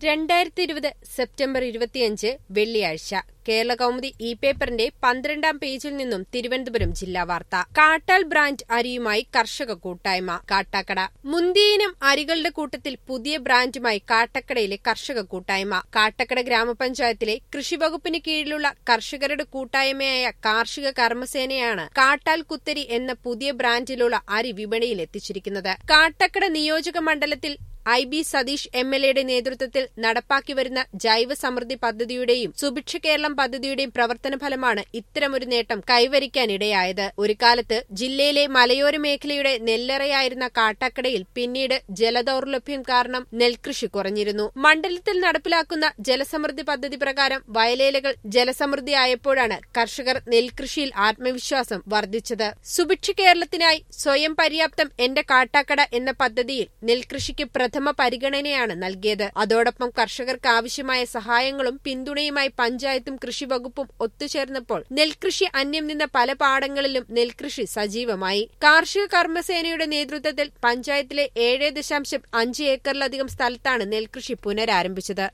രണ്ടായിരത്തി ഇരുപത് സെപ്റ്റംബർ ഇരുപത്തിയഞ്ച് വെള്ളിയാഴ്ച കേരള കൗമുദി ഇ പേപ്പറിന്റെ പന്ത്രണ്ടാം പേജിൽ നിന്നും തിരുവനന്തപുരം ജില്ലാ വാർത്ത കാട്ടാൽ ബ്രാൻഡ് അരിയുമായി കർഷക കൂട്ടായ്മ കാട്ടാക്കട മുന്തിയിനം അരികളുടെ കൂട്ടത്തിൽ പുതിയ ബ്രാൻഡുമായി കാട്ടക്കടയിലെ കർഷക കൂട്ടായ്മ കാട്ടക്കട ഗ്രാമപഞ്ചായത്തിലെ കൃഷിവകുപ്പിന് കീഴിലുള്ള കർഷകരുടെ കൂട്ടായ്മയായ കാർഷിക കർമ്മസേനയാണ് കാട്ടാൽ കുത്തരി എന്ന പുതിയ ബ്രാൻഡിലുള്ള അരി വിപണിയിൽ എത്തിച്ചിരിക്കുന്നത് കാട്ടക്കട നിയോജക മണ്ഡലത്തിൽ I B Satheesh M L എയുടെ നേതൃത്വത്തിൽ നടപ്പാക്കി വരുന്ന ജൈവ സമൃദ്ധി പദ്ധതിയുടെയും സുഭിക്ഷ കേരളം പദ്ധതിയുടെയും പ്രവർത്തന ഫലമാണ് ഇത്തരമൊരു നേട്ടം കൈവരിക്കാനിടയായത് ഒരു കാലത്ത് ജില്ലയിലെ മലയോര മേഖലയുടെ നെല്ലറയായിരുന്ന കാട്ടാക്കടയിൽ പിന്നീട് ജലദൌർലഭ്യം കാരണം നെൽകൃഷി കുറഞ്ഞിരുന്നു മണ്ഡലത്തിൽ നടപ്പിലാക്കുന്ന ജലസമൃദ്ധി പദ്ധതി പ്രകാരം വയലേലകൾ ജലസമൃദ്ധിയായപ്പോഴാണ് കർഷകർ നെൽകൃഷിയിൽ ആത്മവിശ്വാസം വർദ്ധിച്ചത് സുഭിക്ഷ കേരളത്തിനായി സ്വയം പര്യാപ്തം എന്റെ കാട്ടാക്കട എന്ന പദ്ധതിയിൽ നെൽകൃഷിക്ക് പ്രഥമ പരിഗണനയാണ് നൽകിയത് അതോടൊപ്പം കർഷകർക്ക് ആവശ്യമായ സഹായങ്ങളും പിന്തുണയുമായി പഞ്ചായത്തും കൃഷിവകുപ്പും ഒത്തുചേർന്നപ്പോൾ നെൽകൃഷി അന്യം നിന്ന പല പാടങ്ങളിലും നെൽകൃഷി സജീവമായി കാർഷിക കർമ്മസേനയുടെ നേതൃത്വത്തിൽ പഞ്ചായത്തിലെ ഏഴ് ദശാംശം അഞ്ച് ഏക്കറിലധികം സ്ഥലത്താണ് നെൽകൃഷി പുനരാരംഭിച്ചത്